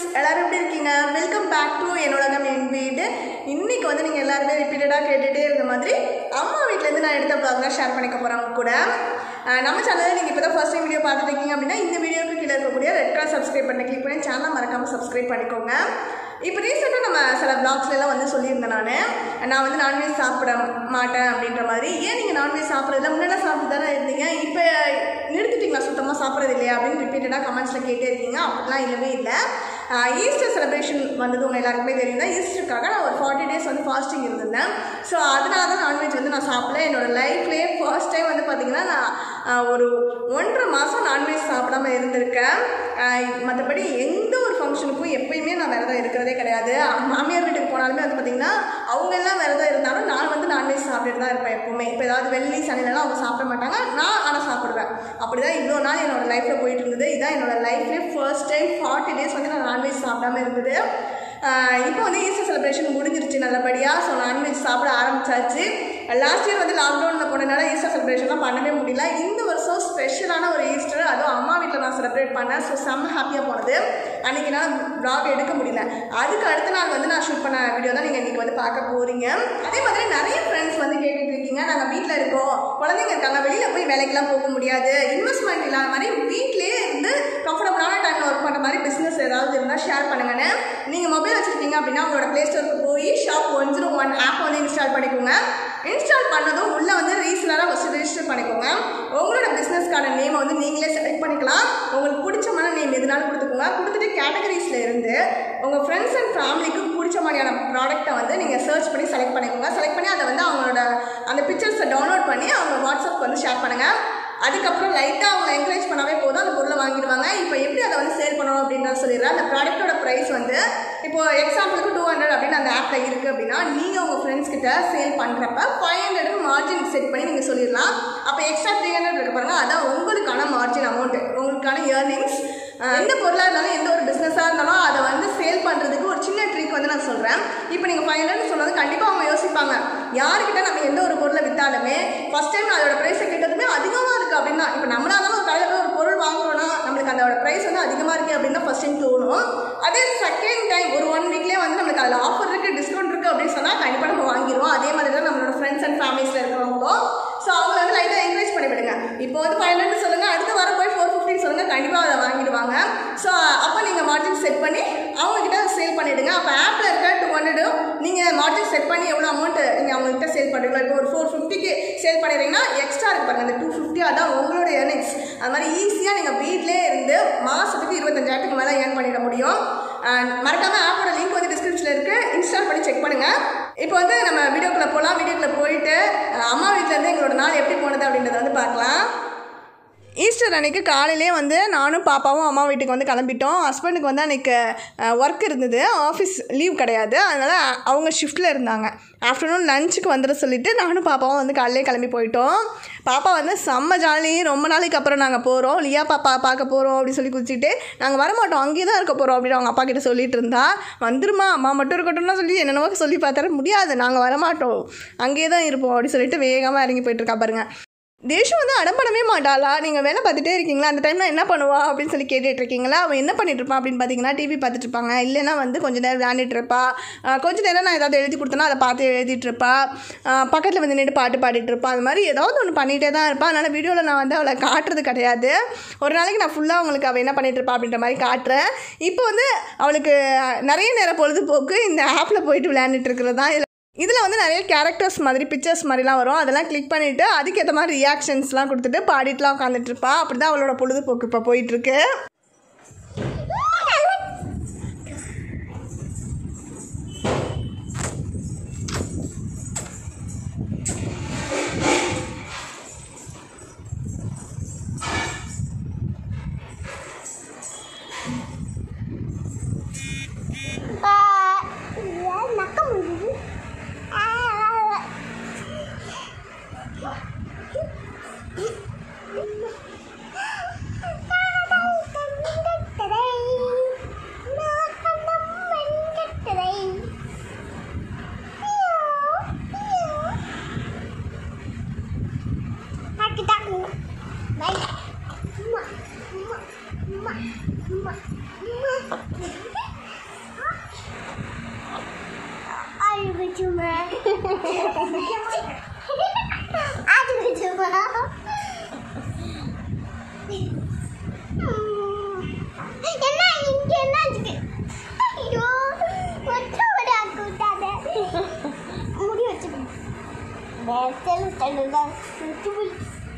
எல்லாரும் எப்படி இருக்கீங்க வெல்கம் பேக் டு என்னோட என் வீடு இன்னைக்கு வந்து நீங்கள் எல்லாருமே ரிப்பீட்டடாக கேட்டுகிட்டே இருந்த மாதிரி அம்மா வீட்டிலேருந்து நான் எடுத்த vlog தான் ஷேர் பண்ணிக்க போகிறேன் உங்க கூட அஹ் நம்ம சேனலில் நீங்கள் இப்போ தான் ஃபர்ஸ்ட் டைம் வீடியோ பார்த்துட்டு இருக்கீங்க அப்படின்னா இந்த வீடியோக்கு கீழே இருக்கக்கூடிய ரெட் கலர் சப்ஸ்கிரைப் பண்ணி கிளிக் பண்ணி சேனலை மறக்காமல் சப்ஸ்கிரைப் பண்ணிக்கோங்க இப்போ ரீசெண்டாக நம்ம சில vlogsல எல்லாம் வந்து சொல்லியிருந்தேன் நான் நான் வந்து நான்வெஜ் சாப்பிட மாட்டேன் அப்படின்ற மாதிரி ஏன் நீங்கள் நான்வெஜ் சாப்பிட்றதில்ல முன்னாடி சாப்பிட்டு தானே இருந்தீங்க இப்போ நிறுத்திட்டீங்களா சுத்தமாக சாப்பிட்றது இல்லையா அப்படின்னு ரிப்பீட்டடாக கமெண்ட்ஸில் கேட்டே இருக்கீங்க அப்படிலாம் இல்லவே இல்லை ஆஹ் ஈஸ்டர் செலிப்ரேஷன் வந்தது உங்கள் எல்லாருக்குமே தெரியும் தான் ஈஸ்டருக்காக நான் ஒரு ஃபார்ட்டி டேஸ் வந்து ஃபாஸ்டிங் இருந்திருந்தேன் ஸோ அதனால தான் நான்வெஜ் வந்து நான் சாப்பிடல என்னோட லைஃப்லேயே ஃபர்ஸ்ட் டைம் வந்து பார்த்தீங்கன்னா நான் ஆஹ் ஒரு ஒன்றரை மாதம் நான்வெஜ் சாப்பிடாம இருந்திருக்கேன் மற்றபடி எந்த ஒரு ஃபங்க்ஷனுக்கும் எப்பயுமே நான் விரதம் இருக்கிறதே கிடையாது மாமியார் வீட்டுக்கு போனாலுமே வந்து பார்த்தீங்கன்னா அவங்க எல்லாம் விரதம் இருந்தாலும் நான் வந்து நான்வெஜ் சாப்பிட்டுட்டு தான் இருப்பேன் எப்பவுமே இப்போ ஏதாவது வெள்ளி சனிலலாம் அவங்க சாப்பிட மாட்டாங்க நான் ஆனால் சாப்பிடுவேன் அப்படி தான் இவ்வளோ நாள் என்னோட லைஃப்பில் போயிட்டு இருந்தது இதான் என்னோட லைஃப்லேயே ஃபர்ஸ்ட் டைம் ஃபார்ட்டி டேஸ் வந்து நான் நான்வெஜ் சாப்பிடாம இருந்தது ஆஹ் இப்போ வந்து ஈஸ்டர் செலிப்ரேஷன் முடிஞ்சிருச்சு நல்லபடியாக ஸோ நான்வெஜ் சாப்பிட ஆரம்பிச்சாச்சு லாஸ்ட் இயர் வந்து லாக்டவுனில் போனதுனால ஈஸ்டர் செலிப்ரேஷன்லாம் பண்ணவே முடியல இந்த வருஷம் ஸ்பெஷலான ஒரு ஈஸ்டர் அதுவும் அம்மா வீட்டில் நான் செலிப்ரேட் பண்ணேன் ஸோ செம்ம ஹாப்பியாக போனது அன்றைக்கி நான் vlog எடுக்க முடியல அதுக்கு அடுத்த நாள் வந்து நான் ஷூட் பண்ண வீடியோ தான் நீங்கள் இன்றைக்கி வந்து பார்க்க போகிறீங்க அதே மாதிரி நிறைய ஃப்ரெண்ட்ஸ் வந்து கேட்டுட்டு இருக்கீங்க நாங்கள் வீட்டில் இருக்கோம் குழந்தைங்க இருக்காங்க வெளியில் போய் வேலைக்கெல்லாம் போக முடியாது இன்வெஸ்ட்மெண்ட் இல்லாத மாதிரி வீட்டிலேயே இருந்து கம்ஃபர்டபுளான டைமில் ஒர்க் பண்ணுற மாதிரி பிஸ்னஸ் ஏதாவது இருந்தால் ஷேர் பண்ணுங்கன்னு நீங்கள் மொபைல் வச்சுருக்கீங்க அப்படின்னா உங்களோட ப்ளே ஸ்டோருக்கு போய் shop one zero one app வந்து இன்ஸ்டால் பண்ணிக்கோங்க இன்ஸ்டால் பண்ணதும் உள்ளே வந்து ரீசெலராக ஃபஸ்ட்டு ரெஜிஸ்டர் பண்ணிக்கோங்க உங்களோட பிஸ்னஸ்க்கான நேமை வந்து நீங்களே செலக்ட் பண்ணிக்கலாம் உங்களுக்கு பிடிச்சமான நேம் எதுனாலும் கொடுத்துக்கோங்க கொடுத்துட்டு கேட்டகரிஸில் இருந்து உங்கள் ஃப்ரெண்ட்ஸ் அண்ட் ஃபேமிலிக்கு பிடிச்ச மாதிரியான ப்ராடக்ட்டை வந்து நீங்கள் சர்ச் பண்ணி செலக்ட் பண்ணிக்கோங்க செலக்ட் பண்ணி அதை வந்து அவங்களோட அந்த பிக்சர்ஸை டவுன்லோட் பண்ணி அவங்க வாட்ஸ்அப் வந்து ஷேர் பண்ணுங்கள் அதுக்கப்புறம் லைட்டாக அவங்களை என்கரேஜ் பண்ணாவே போதும் அந்த பொருளை வாங்கிடுவாங்க இப்போ எப்படி அதை வந்து சேல் பண்ணணும் அப்படின்றத சொல்லிடுறேன் அந்த ப்ராடக்ட்டோட ப்ரைஸ் வந்து இப்போ எக்ஸாம்பிளுக்கு டூ ஹண்ட்ரட் அப்படின்னு அந்த ஆப்பில் இருக்குது அப்படின்னா நீங்கள் உங்கள் ஃப்ரெண்ட்ஸ் கிட்ட சேல் பண்ணுறப்ப ஃபைவ் ஹண்ட்ரடுக்கு மார்ஜின் செட் பண்ணி நீங்கள் சொல்லிடலாம் அப்போ எக்ஸ்ட்ரா த்ரீ ஹண்ட்ரட் இருக்கு பாருங்க அதான் உங்களுக்கான மார்ஜின் அமௌண்ட் உங்களுக்கான இயர்னிங்ஸ் எந்த பொருளாக இருந்தாலும் எந்த ஒரு பிஸ்னஸாக இருந்தாலும் அதை வந்து சேல் பண்ணுறதுக்கு ஒரு சின்ன ட்ரிக் வந்து நான் சொல்கிறேன் இப்போ நீங்கள் ஃபைவ் ஹண்ட்ரட் சொன்னது கண்டிப்பாக அவங்க யோசிப்பாங்க யாருக்கிட்ட நம்ம எந்த ஒரு பொருளை விற்றாலுமே ஃபஸ்ட் டைம் அதோட ப்ரைஸை கேட்டதுமே அதிகமாக இருக்குது அப்படின்னா இப்போ நம்மளா இருந்தாலும் ஒரு கடையில் போய் ஒரு பொருள் வாங்குறோம்னா நம்மளுக்கு அதோட ப்ரைஸ் வந்து அதிகமாக இருக்குது அப்படின்னு தான் ஃபஸ்ட் டைம் தோணும் அதே செகண்ட் டைம் ஒரு ஒன் வீக்லேயே வந்து நம்மளுக்கு அதில் ஆஃபர் இருக்குது டிஸ்கவுண்ட் இருக்குது அப்படின்னு சொன்னால் கண்டிப்பாக நம்ம வாங்கிடுவோம் அதே மாதிரி தான் நம்மளோட ஃப்ரெண்ட்ஸ் அண்ட் ஃபேமிலிஸில் இருக்கிறவங்களும் ஸோ அவங்க வந்து லைட்டாக என்கரேஜ் பண்ணி விடுங்க இப்போ வந்து ஃபைவ் ஹண்ட்ரட் சொல்லுங்கள் அடுத்து வர போய் ஃபோர் ஃபிஃப்டின் சொல்லுங்கள் கண்டிப்பாக அதை வாங்கிடுவாங்க ஸோ அப்போ நீங்கள் மார்ஜின் செட் பண்ணி அவங்கக்கிட்ட சேல் பண்ணிவிடுங்க அப்போ ஆப்பில் இருக்க டூ ஹண்ட்ரடு நீங்கள் மார்ஜின் செட் பண்ணி எவ்வளோ அமௌண்ட் நீங்கள் அவங்ககிட்ட சேல் பண்ணுறீங்களோ இப்போ ஒரு ஃபோர் ஃபிஃப்டிக்கு சேல் பண்ணிடுறீங்கன்னா எக்ஸ்ட்ரா இருக்கு பாருங்க அந்த டூ ஃபிஃப்டி அதான் உங்களோட earnings அது மாதிரி ஈஸியாக நீங்கள் வீட்டிலே இருந்து மாதத்துக்கு இருபத்தஞ்சாயிரத்துக்கு மேலே ஏர்ன் பண்ணிட முடியும் அண்ட் மறக்காம ஆப்போட லிங்க் வந்து டிஸ்கிரிப்ஷனில் இருக்குது இன்ஸ்டால் பண்ணி செக் பண்ணுங்கள் இப்போ வந்து நம்ம வீடியோக்குள்ளே போகலாம் வீடியோக்குள்ளே போயிட்டு அஹ் அம்மா வீட்டிலேருந்து எங்களோட நாள் எப்படி போனது அப்படின்றத வந்து பார்க்கலாம் ஈஸ்டர் அன்னைக்கு காலையிலே வந்து நானும் பாப்பாவும் அம்மா வீட்டுக்கு வந்து கிளம்பிட்டோம் ஹஸ்பண்டுக்கு வந்து அன்றைக்கி ஒர்க் இருந்தது ஆஃபீஸ் லீவ் கிடையாது அதனால் அவங்க ஷிஃப்ட்டில் இருந்தாங்க ஆஃப்டர்நூன் லஞ்சுக்கு வந்துட சொல்லிவிட்டு நானும் பாப்பாவும் வந்து காலையிலே கிளம்பி போயிட்டோம் பாப்பா வந்து செம்ம ஜாலி ரொம்ப நாளைக்கு அப்புறம் நாங்கள் போகிறோம் லியா பாப்பா பார்க்க போகிறோம் அப்படின்னு சொல்லி குதிச்சுட்டு நாங்கள் வரமாட்டோம் அங்கேயே தான் இருக்க போகிறோம் அப்படின்னு அவங்க அப்பா கிட்ட சொல்லிட்டு இருந்தா வந்துருமா அம்மா மட்டும் இருக்கட்டும்னா சொல்லி என்னென்னவோ சொல்லி பார்த்தாரு முடியாது நாங்கள் வரமாட்டோம் அங்கேயே தான் இருப்போம் அப்படின்னு சொல்லிட்டு வேகமாக இறங்கி போயிட்டு இருக்கா பாருங்க தேஷு வந்து அடம்படவே மாட்டாளா நீங்கள் வேலை பார்த்துட்டே இருக்கீங்களா அந்த டைமில் என்ன பண்ணுவா அப்படின்னு சொல்லி கேட்டுட்டு இருக்கீங்களா அவன் என்ன பண்ணிட்டு இருப்பான் அப்படின்னு பார்த்தீங்கன்னா டிவி பார்த்துட்டு இருப்பாங்க இல்லைன்னா வந்து கொஞ்ச நேரம் விளையாண்டுட்டு இருப்பா ஆஹ் கொஞ்ச நேரம் நான் ஏதாவது எழுதி கொடுத்தேன்னா அதை பார்த்து எழுதிட்டு இருப்பா பக்கத்தில் வந்து நின்று பாட்டு பாடிட்டு இருப்பா அது மாதிரி ஏதாவது ஒன்று பண்ணிகிட்டே தான் இருப்பா அதனால் வீடியோவில் நான் வந்து அவளை காட்டுறது கிடையாது ஒரு நாளைக்கு நான் ஃபுல்லாக அவங்களுக்கு அவள் என்ன பண்ணிட்டு இருப்பா அப்படின்ற மாதிரி காட்டுறேன் இப்போ வந்து அவளுக்கு நிறைய நேரம் பொழுதுபோக்கு இந்த ஆப்பில் போயிட்டு விளையாண்டுட்டு இருக்கிறது தான் இதில் இதில் வந்து நிறைய கேரக்டர்ஸ் மாதிரி பிக்சர்ஸ் மாதிரிலாம் வரும் அதெல்லாம் கிளிக் பண்ணிவிட்டு அதுக்கேற்ற மாதிரி ரியாக்ஷன்ஸ்லாம் கொடுத்துட்டு பாடிட்டுலாம் உட்காந்துட்டு இருப்பா அப்படி தான் அவளோட பொழுதுபோக்கு இப்போ போயிட்டுருக்கு Bye. அது விடுமா என்ன இங்க என்ன இருக்கு ஐயோ ஒற்றை ஒரு ஆக்கு விட்டாத முடி வச்சுக்கணும் நேரத்தில் தள்ளுதான் விட்டு போய்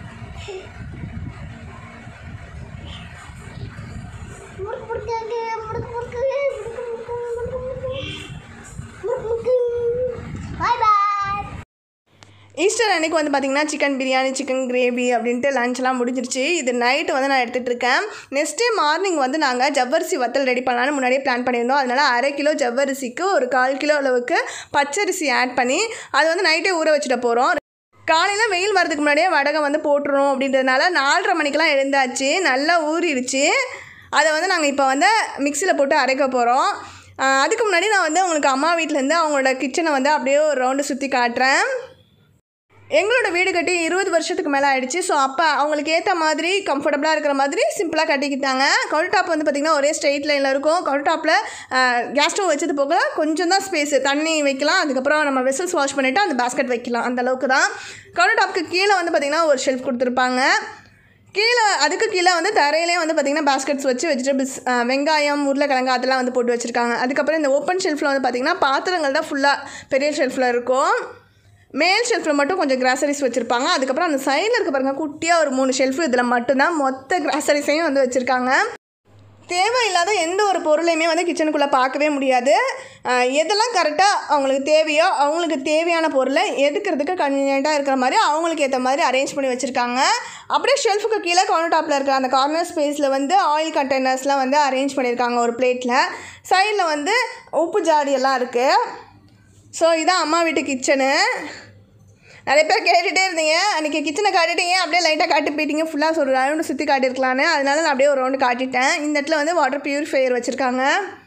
முறுக்கு முறுக்கு முறுக்கு முறுக்கு முறுக்கு முறுக்கு முறுக்கு முறுக்கு முறுக்கு பாய் பாய் ஈஸ்டர் அன்னைக்கு வந்து பார்த்திங்கன்னா சிக்கன் பிரியாணி சிக்கன் கிரேவி அப்படின்ட்டு லஞ்ச்லாம் முடிஞ்சிருச்சு இது நைட்டு வந்து நான் எடுத்துகிட்டு இருக்கேன் நெக்ஸ்ட் டே மார்னிங் வந்து நாங்கள் ஜவ்வரிசி வத்தல் ரெடி பண்ணலான்னு முன்னாடியே பிளான் பண்ணியிருந்தோம் அதனால் அரை கிலோ ஜவ்வரிசிக்கு ஒரு கால் கிலோ அளவுக்கு பச்சரிசி ஆட் பண்ணி அதை வந்து நைட்டே ஊற வச்சுட்டு போகிறோம் காலையில் வெயில் வரதுக்கு முன்னாடியே வடகம் வந்து போட்டுரும் அப்படின்றதுனால நாலரை மணிக்கெலாம் எழுந்தாச்சு நல்லா ஊறிடுச்சு அதை வந்து நாங்கள் இப்போ வந்து மிக்சியில் போட்டு அரைக்க போகிறோம் அதுக்கு முன்னாடி நான் வந்து உங்களுக்கு அம்மா வீட்டிலேருந்து அவங்களோட கிச்சனை வந்து அப்படியே ஒரு ரவுண்டு சுற்றி காட்டுறேன் எங்களோட வீடு கட்டி இருபது வருஷத்துக்கு மேலே ஆயிடுச்சு ஸோ அப்போ அவங்களுக்கு ஏற்ற மாதிரி கம்ஃபர்டபுளாக இருக்கிற மாதிரி சிம்பிளாக கட்டிக்கிட்டாங்க கவுண்டர் டாப் வந்து பார்த்திங்கன்னா ஒரே ஸ்ட்ரெயிட் லைனில் இருக்கும் கவுண்டர் டாப்பில் கேஸ் ஸ்டவ் வச்சது போக கொஞ்சம் தான் ஸ்பேஸு தண்ணி வைக்கலாம் அதுக்கப்புறம் நம்ம வெசல்ஸ் வாஷ் பண்ணிவிட்டு அந்த பேஸ்கெட் வைக்கலாம் அந்த அளவுக்கு தான் கவுண்டர் டாப்க்கு கீழே வந்து பார்த்திங்கன்னா ஒரு ஷெல்ஃப் கொடுத்துருப்பாங்க கீழே அதுக்கு கீழே வந்து தரையிலே வந்து பார்த்திங்கன்னா பேஸ்கெட்ஸ் வச்சு வெஜிடபிள்ஸ் வெங்காயம் உருளைக்கிழங்கு அதெல்லாம் வந்து போட்டு வச்சுருக்காங்க அதுக்கப்புறம் இந்த ஓப்பன் ஷெல்ஃபில் வந்து பார்த்திங்கன்னா பாத்திரங்கள் தான் ஃபுல்லாக பெரிய ஷெல்ஃபில் இருக்கும் மேல் ஷெல்ஃபில் மட்டும் கொஞ்சம் கிராசரிஸ் வச்சுருப்பாங்க அதுக்கப்புறம் அந்த சைடில் இருக்க பாருங்க குட்டியாக ஒரு மூணு ஷெல்ஃபு இதில் மட்டும்தான் மொத்த கிராசரிஸையும் வந்து வச்சுருக்காங்க தேவையில்லாத எந்த ஒரு பொருளையுமே வந்து கிச்சனுக்குள்ளே பார்க்கவே முடியாது அஹ் எதெல்லாம் கரெக்டாக அவங்களுக்கு தேவையோ அவங்களுக்கு தேவையான பொருளை எடுக்கிறதுக்கு கன்வீனியண்ட்டாக இருக்கிற மாதிரி அவங்களுக்கு ஏற்ற மாதிரி அரேஞ்ச் பண்ணி வச்சுருக்காங்க அப்படியே ஷெல்ஃபுக்கு கீழே கவுண்டர் டாப்பில் இருக்கிற அந்த கார்னர் ஸ்பேஸில் வந்து ஆயில் கண்டெய்னர்ஸ்லாம் வந்து அரேஞ்ச் பண்ணியிருக்காங்க ஒரு பிளேட்டில் சைடில் வந்து உப்பு ஜாடி எல்லாம் இருக்குது ஸோ இதான் அம்மா வீட்டு கிச்சனு நிறைய பேர் கேட்டுகிட்டே இருந்தீங்க அன்றைக்கி கிச்சனை காட்டிட்டீங்க அப்படியே லைட்டாக காட்டி போயிட்டீங்க ஃபுல்லாக ஒரு ரவுண்டு சுற்றி காட்டியிருக்கலான்னு அதனால நான் அப்படியே ஒரு ரவுண்டு காட்டிட்டேன் இந்த இடத்துல வந்து வாட்டர் பியூரிஃபையர் வச்சுருக்காங்க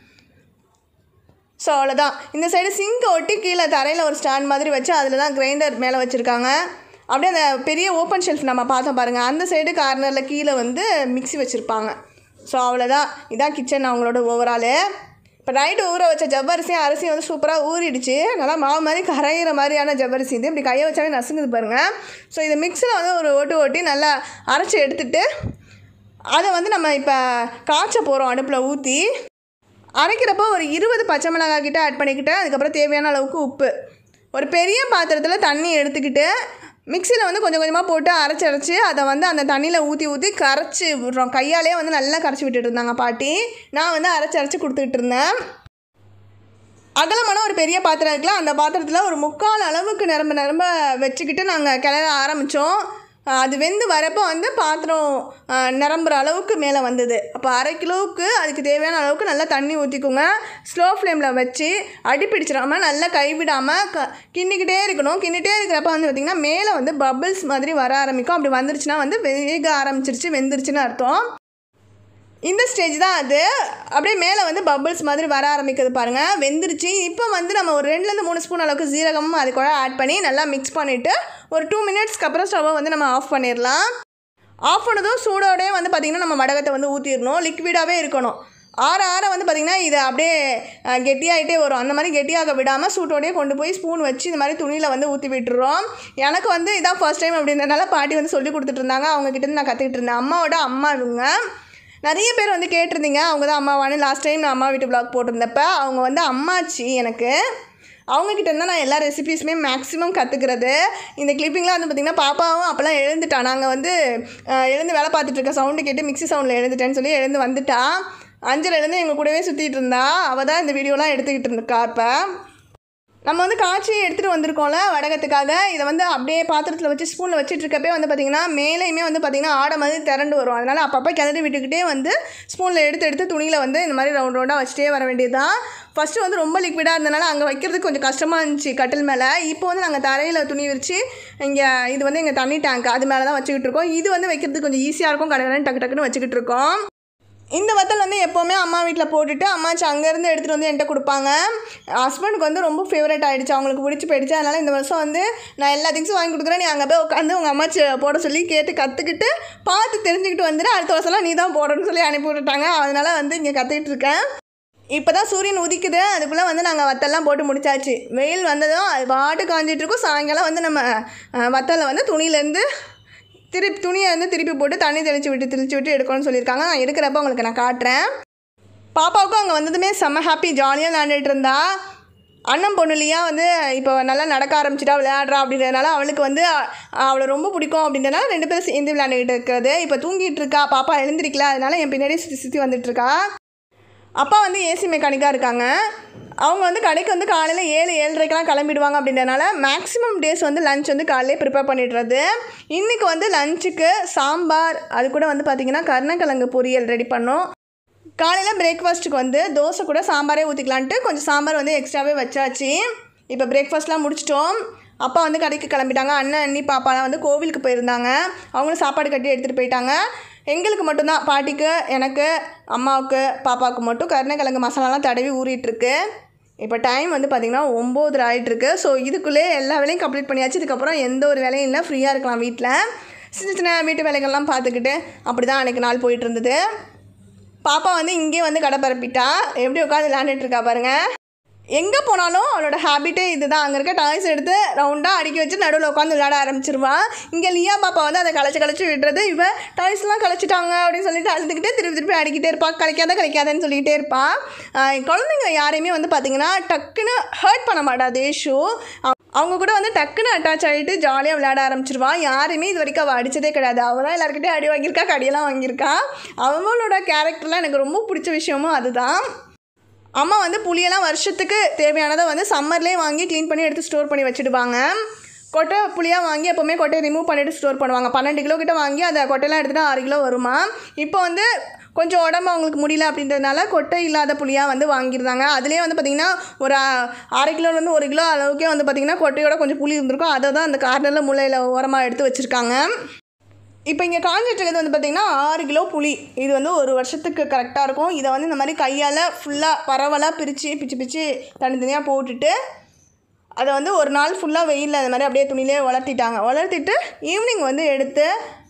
ஸோ அவ்வளோதான் இந்த சைடு சிங்கை ஒட்டி கீழே தரையில் ஒரு ஸ்டாண்ட் மாதிரி வச்சு அதில் தான் கிரைண்டர் மேலே வச்சுருக்காங்க அப்படியே அந்த பெரிய ஓப்பன் ஷெல்ஃப் நம்ம பார்த்தோம் பாருங்கள் அந்த சைடு கார்னரில் கீழே வந்து மிக்ஸி வச்சுருப்பாங்க ஸோ அவ்வளோதான் இதான் கிச்சன் அவங்களோட ஓவராலு இப்போ நைட்டு ஊற வச்ச ஜவ்வரிசியும் அரிசியும் வந்து சூப்பராக ஊறிடுச்சு நல்லா மாவு மாதிரி கரையிற மாதிரியான ஜவ்வரிசி இது இப்படி கையை வச்சாவே நசுங்குது பாருங்கள் ஸோ இதை மிக்ஸில் வந்து ஒரு ஓட்டு ஓட்டி நல்லா அரைச்சி எடுத்துட்டு அதை வந்து நம்ம இப்போ காய்ச்ச போகிறோம் அடுப்பில் ஊற்றி அரைக்கிறப்போ ஒரு இருபது பச்சை மிளகாய் கிட்ட ஆட் பண்ணிக்கிட்டு அதுக்கப்புறம் தேவையான அளவுக்கு உப்பு ஒரு பெரிய பாத்திரத்தில் தண்ணி எடுத்துக்கிட்டு மிக்சியில் வந்து கொஞ்சம் கொஞ்சமாக போட்டு அரைச்சி அரைச்சி அதை வந்து அந்த தண்ணியில் ஊற்றி ஊற்றி கரைச்சி விட்றோம் கையாலே வந்து நல்லா கரைச்சி விட்டுட்டு இருந்தாங்க பாட்டி நான் வந்து அரைச்சி அரைச்சி கொடுத்துக்கிட்டு இருந்தேன் அகலமான ஒரு பெரிய பாத்திரம் இருக்குல்ல அந்த பாத்திரத்தில் ஒரு முக்கால் அளவுக்கு நிரம்ப நிரம்ப வச்சுக்கிட்டு நாங்கள் கிளற ஆரம்பித்தோம் அது வெந்து வரப்போ வந்து பாத்திரம் அஹ், நிரம்புற அளவுக்கு மேலே வந்தது அப்போ அரை கிலோவுக்கு அதுக்கு தேவையான அளவுக்கு நல்லா தண்ணி ஊற்றிக்கோங்க ஸ்லோ ஃப்ளேமில் வச்சு அடி பிடிச்சிடாம நல்லா கைவிடாமல் க கிண்டிக்கிட்டே இருக்கணும் கிண்டிகிட்டே இருக்கிறப்ப வந்து பார்த்திங்கன்னா மேலே வந்து பபிள்ஸ் மாதிரி வர ஆரம்பிக்கும் அப்படி வந்துருச்சுன்னா வந்து வேக ஆரம்பிச்சிருச்சு வெந்துருச்சுன்னு அர்த்தம் இந்த ஸ்டேஜ் தான் அது அப்படியே மேலே வந்து பபிள்ஸ் மாதிரி வர ஆரம்பிக்குது பாருங்கள் வெந்துருச்சு இப்போ வந்து நம்ம ஒரு ரெண்டுலேருந்து மூணு ஸ்பூன் அளவுக்கு ஜீரகமும் அது கூட ஆட் பண்ணி நல்லா மிக்ஸ் பண்ணிவிட்டு ஒரு டூ மினிட்ஸ்க்கு அப்புறம் ஸ்டவ்வை வந்து நம்ம ஆஃப் பண்ணிடலாம் ஆஃப் பண்ணதும் சூடோடயே வந்து பார்த்திங்கன்னா நம்ம வடகத்தை வந்து ஊற்றிடணும் லிக்விடாகவே இருக்கணும் ஆற ஆற வந்து பார்த்திங்கன்னா இது அப்படியே அஹ், கெட்டியாயிட்டே வரும் அந்த மாதிரி கெட்டியாக விடாமல் சூட்டோடயே கொண்டு போய் ஸ்பூன் வச்சு இந்த மாதிரி துணியில் வந்து ஊற்றி விட்டுறோம் எனக்கு வந்து இதான் ஃபர்ஸ்ட் டைம் அப்படின்றதுனால பாட்டி வந்து சொல்லி கொடுத்துட்டு இருந்தாங்க அவங்க கிட்ட இருந்து நான் கற்றுக்கிட்டு இருந்தேன் அம்மாவோட அம்மா இவங்க நிறைய பேர் வந்து கேட்டிருந்தீங்க அவங்க தான் அம்மாவானு லாஸ்ட் டைம் நான் அம்மா வீட்டு vlog போட்டிருந்தப்ப அவங்க வந்து அம்மாச்சி எனக்கு அவங்கக்கிட்ட இருந்தால் நான் எல்லா ரெசிபீஸுமே மேக்ஸிமம் கற்றுக்கிறது இந்த கிளிப்பிங்லாம் வந்து பார்த்திங்கன்னா பாப்பாவும் அப்போல்லாம் எழுந்துட்டா நாங்கள் வந்து அஹ், எழுந்து வேலை பார்த்துட்டு இருக்க சவுண்டு கேட்டு மிக்ஸி சவுண்டில் எழுந்துட்டேன்னு சொல்லி எழுந்து வந்துட்டா அஞ்சல் எழுந்து எங்கள் கூடவே சுற்றிட்டு இருந்தா அவள் தான் இந்த வீடியோலாம் எடுத்துக்கிட்டு இருந்திருக்கா இப்போ நம்ம வந்து காய்ச்சி எடுத்துகிட்டு வந்திருக்கோம்ல வடகத்துக்காக இதை வந்து அப்படியே பாத்திரத்தில் வச்சு ஸ்பூனில் வச்சுட்டு இருக்கப்பே வந்து பார்த்திங்கன்னா மேலேயுமே வந்து பார்த்திங்கன்னா ஆடை மாதிரி திரண்டு வரும் அதனால் அப்பப்போ கிளறி விட்டுக்கிட்டே வந்து ஸ்பூனில் எடுத்து எடுத்து துணியில் வந்து இந்த மாதிரி ரவுண்ட் ரவுண்டாக வச்சுட்டே வர வேண்டியதுதான் ஃபஸ்ட்டு வந்து ரொம்ப லிக்விடாக இருந்தனால அங்கே வைக்கிறதுக்கு கொஞ்சம் கஷ்டமாக இருந்துச்சு கட்டில் மேலே இப்போ வந்து நாங்கள் தரையில் துணி விரித்து இங்கே இது வந்து எங்கள் தண்ணி டேங்க் அது மேலே தான் வச்சுக்கிட்டு இருக்கோம் இது வந்து வைக்கிறதுக்கு கொஞ்சம் ஈஸியாக இருக்கும் கடற்கரை டக்கு டக்குன்னு வச்சுக்கிட்டு இருக்கோம் இந்த வத்தல் வந்து எப்போவுமே அம்மா வீட்டில் போட்டுட்டு அம்மாச்சி அங்கேருந்து எடுத்துகிட்டு வந்து என்கிட்ட கொடுப்பாங்க ஹஸ்பண்டுக்கு வந்து ரொம்ப ஃபேவரட் ஆகிடுச்சு அவங்களுக்கு பிடிச்சி போயிடுச்சு அதனால் இந்த வருஷம் வந்து நான் எல்லா திங்ஸும் வாங்கி கொடுக்குறேன் நீ அங்கே போய் உட்காந்து உங்கள் அம்மாச்சி போட சொல்லி கேட்டு கற்றுக்கிட்டு பார்த்து தெரிஞ்சுக்கிட்டு வந்துட்டு அடுத்த வருஷம்லாம் நீ தான் போடணும்னு சொல்லி அனுப்பி விட்டுட்டாங்க அதனால் வந்து இங்கே கற்றுக்கிட்டு இருக்கேன் இப்போ தான் சூரியன் உதிக்குது அதுக்குள்ளே வந்து நாங்கள் வத்தல்லாம் போட்டு முடிச்சாச்சு வெயில் வந்ததும் அது பாட்டு காஞ்சிட்டு இருக்கும் சாயங்காலம் வந்து நம்ம அஹ், வத்தலை வந்து துணியிலேருந்து திருப்பி துணியை வந்து திருப்பி போட்டு தண்ணி தெளித்து விட்டு தெளித்து விட்டு எடுக்கணும்னு சொல்லியிருக்காங்க நான் எடுக்கிறப்ப உங்களுக்கு நான் காட்டுறேன் பாப்பாவுக்கும் அங்கே வந்ததுமே செம்ம ஹாப்பி ஜாலியாக விளையாண்டுட்டு இருந்தா அண்ணன் பொண்ணுலியா வந்து இப்போ நல்லா நடக்க ஆரம்பிச்சிட்டா விளையாடுறா அப்படின்றதுனால அவளுக்கு வந்து அ- அவளை ரொம்ப பிடிக்கும் அப்படின்றனால ரெண்டு பேரும் சேர்ந்து விளையாண்டுக்கிட்டு இருக்கிறது இப்போ தூங்கிட்டு இருக்கா பாப்பா எழுந்திருக்கல அதனால என் பின்னாடியே சுற்றி சுற்றி வந்துட்டு இருக்கா அப்பா வந்து ஏசி மெக்கானிக்காக இருக்காங்க அவங்க வந்து கடைக்கு வந்து காலையில் ஏழு ஏழரைக்கெலாம் கிளம்பிடுவாங்க அப்படின்றனால மேக்ஸிமம் டேஸ் வந்து லஞ்ச் வந்து காலையிலே ப்ரிப்பேர் பண்ணிடுறது இன்றைக்கி வந்து லஞ்சுக்கு சாம்பார் அது கூட வந்து பார்த்திங்கன்னா கருணக்கிழங்கு பொரியல் ரெடி பண்ணோம் காலையில் பிரேக்ஃபாஸ்ட்டுக்கு வந்து தோசை கூட சாம்பாரே ஊற்றிக்கலான்ட்டு கொஞ்சம் சாம்பார் வந்து எக்ஸ்ட்ராவே வச்சாச்சு இப்போ பிரேக்ஃபாஸ்ட்லாம் முடிச்சிட்டோம் அப்பா வந்து கடைக்கு கிளம்பிட்டாங்க அண்ணன் அண்ணி பாப்பாலாம் வந்து கோவிலுக்கு போயிருந்தாங்க அவங்களும் சாப்பாடு கட்டி எடுத்துகிட்டு போயிட்டாங்க எங்களுக்கு மட்டும்தான் பாட்டிக்கு எனக்கு அம்மாவுக்கு பாப்பாவுக்கு மட்டும் கருணக்கிழங்கு மசாலாலாம் தடவி ஊறிட்டுருக்கு இப்போ டைம் வந்து பார்த்திங்கன்னா ஒம்போதரை ஆயிட்டிருக்கு ஸோ இதுக்குள்ளே எல்லா வேலையும் கம்ப்ளீட் பண்ணியாச்சு இதுக்கப்புறம் எந்த ஒரு வேலையும் இல்லை ஃப்ரீயாக இருக்கலாம் வீட்டில் சின்ன சின்ன வீட்டு வேலைகள்லாம் பார்த்துக்கிட்டு அப்படி தான் அன்றைக்கி நாள் போயிட்டு இருந்தது பாப்பா வந்து இங்கே வந்து கடை பரப்பிட்டா எப்படி உட்காந்து விளையாண்டுட்டு இருக்கா பாருங்க எங்கே போனாலும் அவளோட ஹேபிட்டே இதுதான் அங்கே இருக்க டாய்ஸ் எடுத்து ரவுண்டாக அடுக்கி வச்சு நடுவில் உட்காந்து விளையாட ஆரம்பிச்சிருவா இங்கே லியா பாப்பா வந்து அதை கலைச்சு கலைச்சு விடுறது இவ டாய்ஸ்லாம் கலைச்சிட்டாங்க அப்படின்னு சொல்லிட்டு அழுதுகிட்டே திருப்பி திருப்பி அடிக்கிட்டே இருப்பா கலைக்காத கலைக்காதன்னு சொல்லிக்கிட்டே இருப்பா ஆஹ் குழந்தைங்க யாரையுமே வந்து பார்த்திங்கன்னா டக்குன்னு ஹர்ட் பண்ண மாட்டா தேஷு அவ- அவங்க கூட வந்து டக்குன்னு அட்டாச் ஆகிட்டு ஜாலியாக விளையாட ஆரம்பிச்சிருவா யாரையுமே இது வரைக்கும் அவள் அடித்ததே கிடையாது அவள் தான் எல்லாருக்கிட்டையும் அடி வாங்கியிருக்கா கடியெல்லாம் வாங்கியிருக்கா அவளோட கேரக்டர்லாம் எனக்கு ரொம்ப பிடிச்ச விஷயமும் அதுதான் அம்மா வந்து புளியெல்லாம் வருஷத்துக்கு தேவையானதை வந்து சம்மர்லேயே வாங்கி க்ளீன் பண்ணி எடுத்து ஸ்டோர் பண்ணி வச்சுடுவாங்க கொட்டை புளியாக வாங்கி எப்போவுமே கொட்டையை ரிமூவ் பண்ணிட்டு ஸ்டோர் பண்ணுவாங்க பன்னெண்டு கிலோ கிட்ட வாங்கி அதை கொட்டையெல்லாம் எடுத்துகிட்டு ஆறு கிலோ வருமா இப்போ வந்து கொஞ்சம் உடம்பு அவங்களுக்கு முடியல அப்படின்றதுனால கொட்டை இல்லாத புளியாக வந்து வாங்கியிருந்தாங்க அதுலேயே வந்து பார்த்திங்கன்னா ஒரு அ- அரை கிலோலேருந்து ஒரு கிலோ அளவுக்கே வந்து பார்த்திங்கன்னா கொட்டையோட கொஞ்சம் புளி இருந்திருக்கும் அதை தான் அந்த கார்னரில் முளையில் ஓரமாக எடுத்து வச்சுருக்காங்க இப்போ இங்கே காஞ்சிட்டு இருக்கிறது வந்து பார்த்திங்கன்னா ஆறு கிலோ புளி இது வந்து ஒரு வருஷத்துக்கு கரெக்டாக இருக்கும் இதை வந்து இந்த மாதிரி கையால் ஃபுல்லாக பரவலாக பிரித்து பிச்சு பிச்சு தனித்தனியாக போட்டுட்டு அதை வந்து ஒரு நாள் ஃபுல்லாக வெயிலில் அது மாதிரி அப்படியே துணியிலே வளர்த்திட்டாங்க வளர்த்திட்டு ஈவினிங் வந்து எடுத்து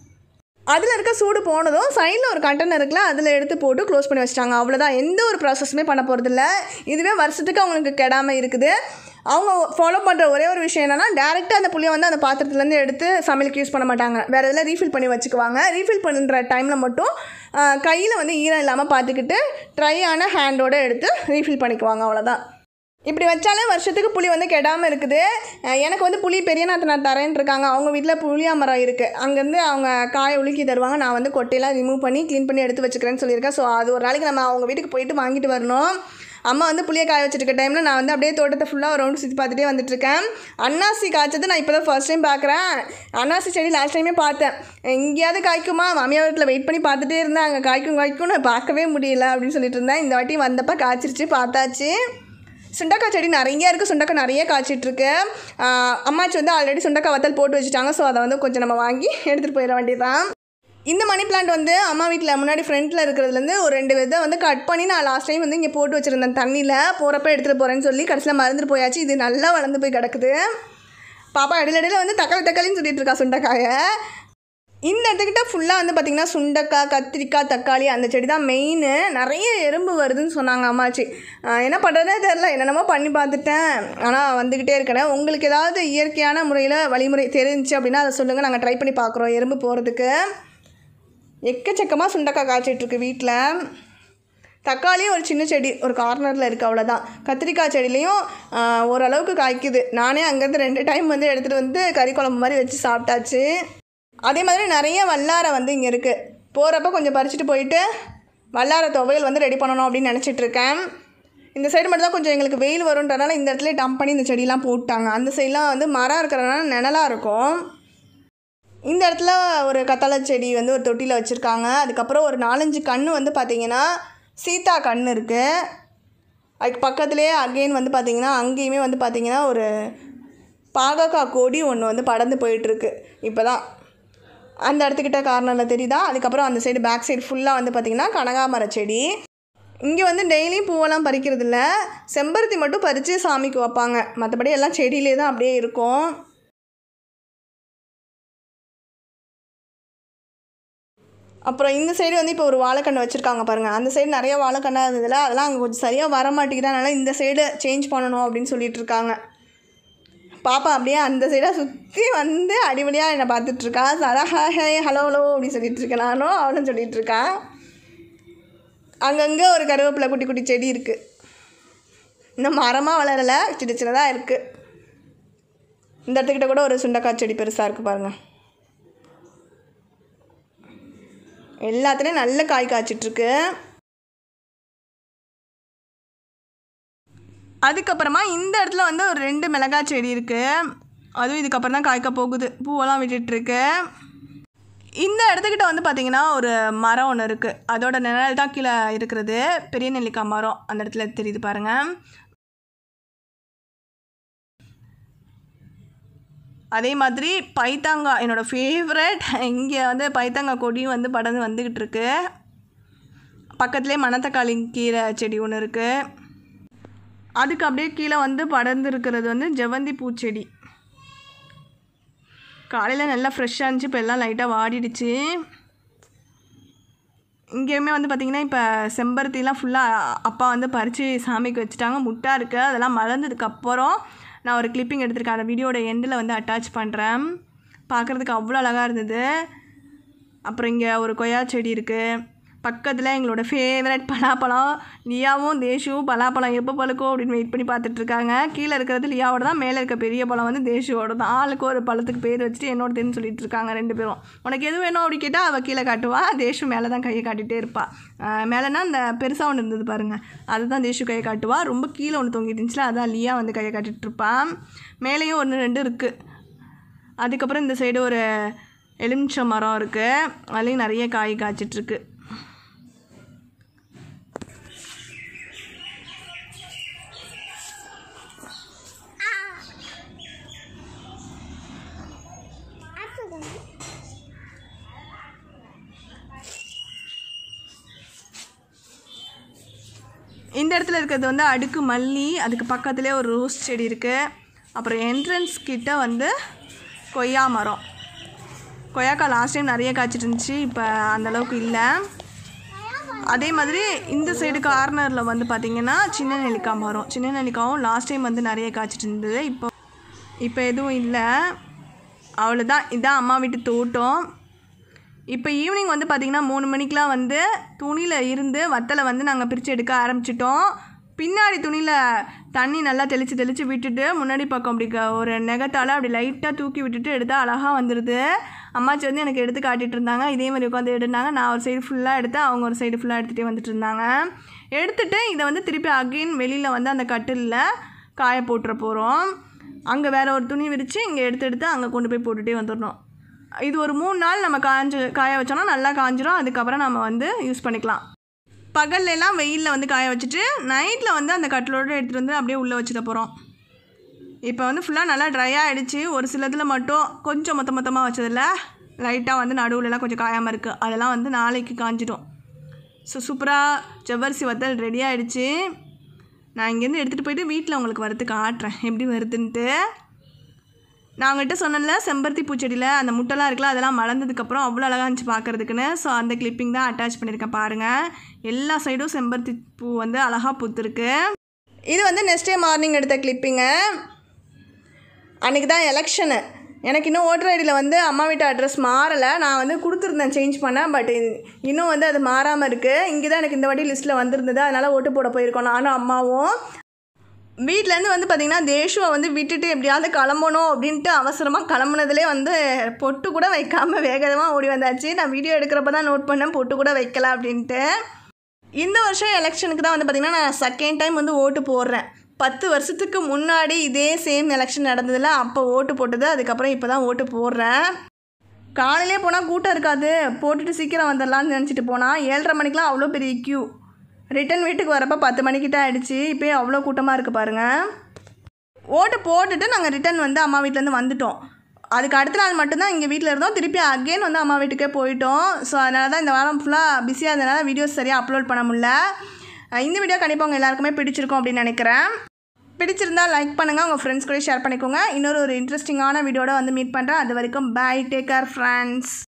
அதில் இருக்க சூடு போனதும் சைடில் ஒரு கண்டெய்னர் இருக்குல்ல அதில் எடுத்து போட்டு க்ளோஸ் பண்ணி வச்சிட்டாங்க அவ்வளோதான் எந்த ஒரு ப்ராசஸுமே பண்ண போகிறதில்ல இதுவே வருஷத்துக்கு அவங்களுக்கு கெடாமல் இருக்குது அவங்க ஃபாலோ பண்ணுற ஒரே ஒரு விஷயம் என்னென்னா டேரெக்டாக அந்த புளியை வந்து அந்த பாத்திரத்துலேருந்து எடுத்து சமையலுக்கு யூஸ் பண்ண மாட்டாங்க வேறு எதில் ரீஃபில் பண்ணி வச்சுக்குவாங்க ரீஃபில் பண்ணுற டைமில் மட்டும் கையில் வந்து ஈரம் இல்லாமல் பார்த்துக்கிட்டு ட்ரை ஆன ஹேண்டோடு எடுத்து ரீஃபில் பண்ணிக்குவாங்க அவ்வளோதான் இப்படி வச்சாலே வருஷத்துக்கு புளி வந்து கெடாமல் இருக்குது அஹ் எனக்கு வந்து புளி பெரிய நாத்தனார் தரேன் இருக்காங்க அவங்க வீட்டில் புளியா மரம் இருக்குது அங்கேருந்து அவங்க காயை உலுக்கி தருவாங்க நான் வந்து கொட்டையெல்லாம் ரிமூவ் பண்ணி க்ளீன் பண்ணி எடுத்து வச்சுக்கிறேன்னு சொல்லியிருக்கேன் ஸோ அது ஒரு நாளைக்கு நம்ம அவங்க வீட்டுக்கு போயிட்டு வாங்கிட்டு வரணும் அம்மா வந்து புளியை காய வச்சிருக்க டைமில் நான் வந்து அப்படியே தோட்டத்தை ஃபுல்லாக ரவுண்டு சுற்றி பார்த்துட்டே வந்துட்டுருக்கேன் அன்னாசி காய்ச்சது நான் இப்போ தான் ஃபர்ஸ்ட் டைம் பார்க்குறேன் அன்னாசி செடி லாஸ்ட் டைமே பார்த்தேன் எங்கேயாவது காய்க்குமா மாமியார் வீட்டில் வெயிட் பண்ணி பார்த்துட்டே இருந்தேன் அங்கே காய்க்கும் காய்க்கும்னு பார்க்கவே முடியல அப்படின்னு சொல்லிட்டு இருந்தேன் இந்த வாட்டி வந்தப்போ காய்ச்சிருச்சு பார்த்தாச்சு சுண்டக்காய் செடி நிறைய இருக்குது சுண்டக்காய் நிறைய காய்ச்சிட்ருக்கு அம்மாச்சி வந்து ஆல்ரெடி சுண்டக்காய் வத்தல் போட்டு வச்சுட்டாங்க ஸோ அதை வந்து கொஞ்சம் நம்ம வாங்கி எடுத்துகிட்டு போயிட வேண்டியதுதான் இந்த மணி பிளான்ட் வந்து அம்மா வீட்டில் முன்னாடி ஃப்ரண்ட்டில் இருக்கிறதுலேருந்து ஒரு ரெண்டு விதை வந்து கட் பண்ணி நான் லாஸ்ட் டைம் வந்து இங்கே போட்டு வச்சுருந்தேன் தண்ணியில் போகிறப்ப எடுத்துகிட்டு போகிறேன்னு சொல்லி கடைசியில் மறந்துட்டு போயாச்சு இது நல்லா வளர்ந்து போய் கிடக்குது பாப்பா இடையில இடையில வந்து தக்காளி தக்காளின்னு சொல்லிட்டு இருக்கா சுண்டைக்காயை இந்த இடத்துக்கிட்ட ஃபுல்லாக வந்து பார்த்திங்கன்னா சுண்டக்காய் கத்திரிக்காய் தக்காளி அந்த செடி தான் மெயின் நிறைய எறும்பு வருதுன்னு சொன்னாங்க அம்மாச்சி ஆஹ் என்ன பண்ணுறதே தெரில என்னென்னமோ பண்ணி பார்த்துட்டேன் ஆனால் வந்துக்கிட்டே இருக்கிறேன் உங்களுக்கு ஏதாவது இயற்கையான முறையில் வழிமுறை தெரிஞ்சுச்சு அப்படின்னா அதை சொல்லுங்கள் நாங்கள் ட்ரை பண்ணி பார்க்குறோம் எறும்பு போகிறதுக்கு எக்கச்சக்கமாக சுண்டக்காய் காய்ச்சிட்ருக்கு வீட்டில் தக்காளி ஒரு சின்ன செடி ஒரு கார்னரில் இருக்குது அவ்வளோதான் கத்திரிக்காய் செடிலையும் ஆஹ், ஓரளவுக்கு காய்க்குது நானே அங்கேருந்து ரெண்டு டைம் வந்து எடுத்துகிட்டு வந்து கறி குழம்பு மாதிரி வச்சு சாப்பிட்டாச்சு அதே மாதிரி நிறைய வல்லாரை வந்து இங்கே இருக்குது போகிறப்ப கொஞ்சம் பறிச்சுட்டு போயிட்டு வல்லாரை துவையல் வந்து ரெடி பண்ணணும் அப்படின்னு நினச்சிட்டு இருக்கேன் இந்த சைடு மட்டும் தான் கொஞ்சம் எங்களுக்கு வெயில் வரும்ன்றனால இந்த இடத்துல டம்ப் பண்ணி இந்த செடியெலாம் போட்டாங்க அந்த சைட்லாம் வந்து மரம் இருக்கிறனால நிழலாக இருக்கும் இந்த இடத்துல ஒரு கத்தாழை செடி வந்து ஒரு தொட்டியில் வச்சுருக்காங்க அதுக்கப்புறம் ஒரு நாலஞ்சு கன்று வந்து பார்த்திங்கன்னா சீதா கன்று இருக்குது அதுக்கு பக்கத்துலேயே அகெயின் வந்து பார்த்திங்கன்னா அங்கேயுமே வந்து பார்த்திங்கன்னா ஒரு பாகக்காய் கொடி ஒன்று வந்து படர்ந்து போயிட்டுருக்கு இப்போ தான் அந்த இடத்துக்கிட்ட கார்னரில் தெரியுதா அதுக்கப்புறம் அந்த சைடு பேக் சைடு ஃபுல்லாக வந்து பார்த்திங்கன்னா கனகாமர செடி இங்கே வந்து டெய்லியும் பூவெல்லாம் பறிக்கிறது இல்ல செம்பருத்தி மட்டும் பறித்து சாமிக்கு வைப்பாங்க மற்றபடி எல்லாம் செடியிலே தான் அப்படியே இருக்கும் அப்புறம் இந்த சைடு வந்து இப்போ ஒரு வாழைக்கன்று வச்சுருக்காங்க பாருங்கள் அந்த சைடு நிறைய வாழைக்கண்ணாக இருந்ததில்ல அதெல்லாம் அங்கே கொஞ்சம் சரியாக வர மாட்டேங்குது அதனால இந்த சைடு சேஞ்ச் பண்ணணும் அப்படின்னு சொல்லிட்டு இருக்காங்க பாப்பா அப்படியே அந்த சைடாக சுற்றி வந்து அடிபடியாக என்னை பார்த்துட்ருக்கா சரா ஹாய் ஹாய் ஹலோ ஹலோ அப்படின்னு சொல்லிட்டு இருக்கேன் நானும் அவளும் சொல்லிட்டு இருக்கா அங்கங்கே ஒரு கருவேப்பிலை குட்டி குட்டி செடி இருக்குது இன்னும் மரமாக வளரலை சின்ன சின்னதாக இருக்குது இந்த இடத்துக்கிட்ட கூட ஒரு சுண்டக்காய் செடி பெருசாக இருக்குது பாருங்கள் எல்லாத்துலேயும் நல்ல காய் காய்ச்சிட்ருக்கு அதுக்கப்புறமா இந்த இடத்துல வந்து ஒரு ரெண்டு மிளகாய் செடி இருக்குது அதுவும் இதுக்கப்புறம் தான் காய்க்க போகுது பூவெல்லாம் விட்டுட்ருக்கு இந்த இடத்துக்கிட்ட வந்து பார்த்திங்கன்னா ஒரு மரம் ஒன்று இருக்குது அதோட நிழல் தான் கீழே இருக்கிறது பெரிய நெல்லிக்காய் மரம் அந்த இடத்துல தெரியுது பாருங்கள் அதே மாதிரி பைத்தாங்காய் என்னோடய ஃபேவரட் இங்கே வந்து பைத்தாங்காய் கொடியும் வந்து படர்ந்து வந்துக்கிட்டு இருக்கு பக்கத்துலேயே மணத்தக்காளி கீரை செடி ஒன்று இருக்குது அதுக்கு அப்படியே கீழே வந்து படர்ந்து இருக்கிறது வந்து ஜெவந்தி பூச்செடி காலையில் நல்லா ஃப்ரெஷ்ஷாக இருந்துச்சு இப்போ எல்லாம் லைட்டாக வாடிடுச்சு இங்கேயுமே வந்து பார்த்திங்கன்னா இப்போ செம்பருத்திலாம் ஃபுல்லாக அப்பா வந்து பறித்து சாமிக்கு வச்சுட்டாங்க முட்டா இருக்குது அதெல்லாம் மலர்ந்ததுக்கப்புறம் நான் ஒரு கிளிப்பிங் எடுத்திருக்கேன் அந்த வீடியோட எண்டில் வந்து அட்டாச் பண்ணுறேன் பார்க்குறதுக்கு அவ்வளோ அழகாக இருந்தது அப்புறம் இங்கே ஒரு கொய்யா செடி இருக்குது பக்கத்தில் எங்களோட ஃபேவரட் பலாப்பழம் லியாவும் தேஷுவும் பலாப்பழம் எப்போ பழுக்கும் அப்படின்னு வெயிட் பண்ணி பார்த்துட்ருக்காங்க கீழே இருக்கிறது லியாவோட தான் மேலே இருக்க பெரிய பழம் வந்து தேஷுவோட தான் ஆளுக்கு ஒரு பழத்துக்கு பேர் வச்சுட்டு என்னோட தெரிஞ்சு சொல்லிட்டு இருக்காங்க ரெண்டு பேரும் உனக்கு எது வேணும் அப்படி கேட்டால் அவள் கீழே காட்டுவா தேஷு மேலே தான் கையை காட்டிகிட்டே இருப்பாள் மேலேனா அந்த பெருசாக ஒன்று இருந்தது பாருங்கள் அதுதான் தேஷு கையை காட்டுவா ரொம்ப கீழே ஒன்று தொங்கிட்டு இருந்துச்சுல அதான் லியா வந்து கையை காட்டிகிட்டு இருப்பான் மேலேயும் ஒன்று ரெண்டு இருக்குது அதுக்கப்புறம் இந்த சைடு ஒரு எலுமிச்சை மரம் இருக்குது அதுலேயும் நிறைய காய் காய்ச்சிட்ருக்கு இந்த இடத்துல இருக்கிறது வந்து அடுக்கு மல்லி அதுக்கு பக்கத்துலேயே ஒரு ரோஸ் செடி இருக்குது அப்புறம் என்ட்ரன்ஸ் கிட்ட வந்து கொய்யா மரம் கொய்யாக்காய் லாஸ்ட் டைம் நிறைய காய்ச்சிட்டு இருந்துச்சு இப்போ அந்த அளவுக்கு இல்லை அதே மாதிரி இந்த சைடு கார்னரில் வந்து பார்த்திங்கன்னா சின்ன நெல்லிக்காய் மரம் சின்ன நெல்லிக்காயும் லாஸ்ட் டைம் வந்து நிறைய காய்ச்சிட்டு இருந்தது இப்போ இப்போ எதுவும் இல்லை அவ்வளோதான் இதான் அம்மா வீட்டு தோட்டம் இப்போ ஈவினிங் வந்து பார்த்திங்கன்னா மூணு மணிக்கெலாம் வந்து துணியில் இருந்து வத்தலை வந்து நாங்கள் பிரித்து எடுக்க ஆரம்பிச்சிட்டோம் பின்னாடி துணியில் தண்ணி நல்லா தெளித்து தெளித்து விட்டுட்டு முன்னாடி பக்கம் அப்படி க- ஒரு நெகத்தால் அப்படி லைட்டாக தூக்கி விட்டுட்டு எடுத்தால் அழகாக வந்துடுது அம்மாச்சி வந்து எனக்கு எடுத்து காட்டிகிட்டு இருந்தாங்க இதே மாதிரி உட்காந்து எடுத்தாங்க நான் ஒரு சைடு ஃபுல்லாக எடுத்தேன் அவங்க ஒரு சைடு ஃபுல்லாக எடுத்துகிட்டே வந்துட்டு இருந்தாங்க எடுத்துட்டு இதை வந்து திருப்பி அகைன் வெளியில் வந்து அந்த கட்டிலில் காய போட்டுற போகிறோம் அங்கே வேற ஒரு துணி விரித்து இங்கே எடுத்து எடுத்து அங்கே கொண்டு போய் போட்டுகிட்டே வந்துடணும் இது ஒரு மூணு நாள் நம்ம காஞ்சு காய வச்சோம்னா நல்லா காஞ்சிரும் அதுக்கப்புறம் நம்ம வந்து யூஸ் பண்ணிக்கலாம் பகல்ல எல்லாம் வெயிலில் வந்து காய வச்சுட்டு நைட்டில் வந்து அந்த கட்டிலோடு எடுத்துகிட்டு வந்து அப்படியே உள்ளே வச்சுட போகிறோம் இப்போ வந்து ஃபுல்லாக நல்லா ட்ரை ஆகிடுச்சு ஒரு சிலதில் மட்டும் கொஞ்சம் மொத்த மொத்தமாக வச்சதில்ல லைட்டாக வந்து நடுவுலலாம் கொஞ்சம் காயாமல் இருக்குது அதெல்லாம் வந்து நாளைக்கு காஞ்சிடும் ஸோ சூப்பராக ஜவ்வரிசி வத்தல் ரெடி ஆகிடுச்சு நான் இங்கேருந்து எடுத்துகிட்டு போயிட்டு வீட்டில் உங்களுக்கு வறுத்து காட்டுறேன் எப்படி வருதுன்ட்டு நான் உங்கள்கிட்ட சொன்னேன்ல செம்பருத்தி பூச்செடியில் அந்த முட்டைலாம் இருக்குல்ல அதெல்லாம் மலர்ந்ததுக்கப்புறம் அவ்வளோ அழகாக இருந்துச்சு பார்க்குறதுக்குன்னு ஸோ அந்த கிளிப்பிங் தான் அட்டாச் பண்ணியிருக்கேன் பாருங்கள் எல்லா சைடும் செம்பருத்தி பூ வந்து அழகாக பூத்துருக்கு இது வந்து நெக்ஸ்ட் டே மார்னிங் எடுத்த கிளிப்பிங்க அன்றைக்கி தான் எலெக்ஷனு எனக்கு இன்னும் ஓட்டர் ஐடியில் வந்து அம்மா வீட்டு அட்ரஸ் மாறலை நான் வந்து கொடுத்துருந்தேன் சேஞ்ச் பண்ணேன் பட் இன்னும் வந்து அது மாறாமல் இருக்குது இங்கே தான் எனக்கு இந்த வாட்டி லிஸ்ட்டில் வந்திருந்தது அதனால் ஓட்டு போட போயிருக்கோம் நானும் அம்மாவும் வீட்டிலேருந்து வந்து பார்த்திங்கன்னா தேஷுவை வந்து விட்டுட்டு எப்படியாவது கிளம்பணும் அப்படின்ட்டு அவசரமாக கிளம்புனதுலேயே வந்து பொட்டு கூட வைக்காமல் வேகமாக ஓடி வந்தாச்சு நான் வீடியோ எடுக்கிறப்ப தான் நோட் பண்ணேன் பொட்டு கூட வைக்கல அப்படின்ட்டு இந்த வருஷம் எலெக்ஷனுக்கு தான் வந்து பார்த்திங்கன்னா நான் செகண்ட் டைம் வந்து ஓட்டு போடுறேன் பத்து வருஷத்துக்கு முன்னாடி இதே சேம் எலெக்ஷன் நடந்ததில்ல அப்போ ஓட்டு போட்டது அதுக்கப்புறம் இப்போ தான் ஓட்டு போடுறேன் காலையிலே போனால் கூட்டம் இருக்காது போட்டுட்டு சீக்கிரம் வந்துடலாம்னு நினச்சிட்டு போனால் ஏழரை மணிக்கெலாம் அவ்வளோ பெரிய க்யூ ரிட்டன் வீட்டுக்கு வரப்போ பத்து மணிக்கிட்ட ஆயிடுச்சு இப்போயே அவ்வளோ கூட்டமாக இருக்குது பாருங்கள் ஓட்டு போட்டுட்டு நாங்கள் ரிட்டன் வந்து அம்மா வீட்டிலேருந்து வந்துட்டோம் அதுக்கு அடுத்த நாள் மட்டும்தான் இங்கே வீட்டில் இருந்தோம் திருப்பி அகெயின் வந்து அம்மா வீட்டுக்கே போயிட்டோம் ஸோ அதனால தான் இந்த வாரம் ஃபுல்லாக பிஸியாக இருந்தனால வீடியோஸ் சரியாக அப்லோட் பண்ண முடியல அஹ் இந்த வீடியோ கண்டிப்பாக உங்கள் எல்லாருக்குமே பிடிச்சிருக்கும் அப்படின்னு நினைக்கிறேன் பிடிச்சிருந்தா லைக் பண்ணுங்கள் உங்கள் ஃப்ரெண்ட்ஸ் கூட ஷேர் பண்ணிக்கோங்க இன்னொரு ஒரு இன்ட்ரெஸ்டிங்கான வீடியோட வந்து மீட் பண்ணுறேன் அது வரைக்கும் பை டேக் கேர் ஃப்ரெண்ட்ஸ்